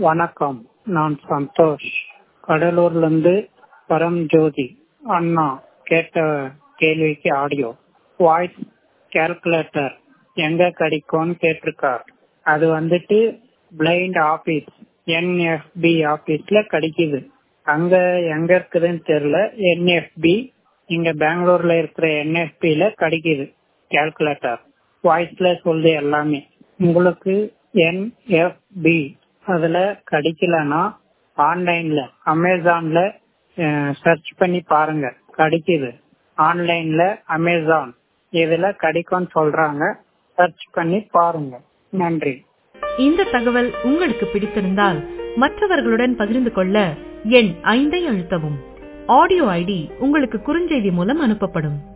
வணக்கம் நான் சந்தோஷ் கடலூர்ல இருந்து பரம்ஜோதி அண்ணா கேட்ட கேள்விக்கு ஆடியோ வாய்ஸ் கால்குலேட்டர் எங்க கிடைக்கும்னு கேட்டிருக்கார் அது வந்துட்டு பிளைண்ட் ஆபீஸ் என்எஃப்பி ஆபீஸ்ல கிடைக்குது அங்க எங்க இருக்குதுன்னு தெரியல என்எஃப்பி இங்க பெங்களூர்ல இருக்கிற என்எஃபில கிடைக்குது கால்குலேட்டர் வாய்ஸ்ல சொல்லுது எல்லாமே உங்களுக்கு என்எஃப்பி அதுல கிடைக்கலன்னா ஆன்லைன்ல அமேசான்ல சர்ச் பண்ணி பாருங்க கிடைக்குது ஆன்லைன்ல அமேசான் இதுல கிடைக்கும்னு சொல்றாங்க சர்ச் பண்ணி பாருங்க நன்றி இந்த தகவல் உங்களுக்கு பிடித்திருந்தால் மற்றவர்களுடன் பகிர்ந்து கொள்ள எண் ஐந்தை அழுத்தவும் ஆடியோ ஐடி உங்களுக்கு குறுஞ்செய்தி மூலம் அனுப்பப்படும்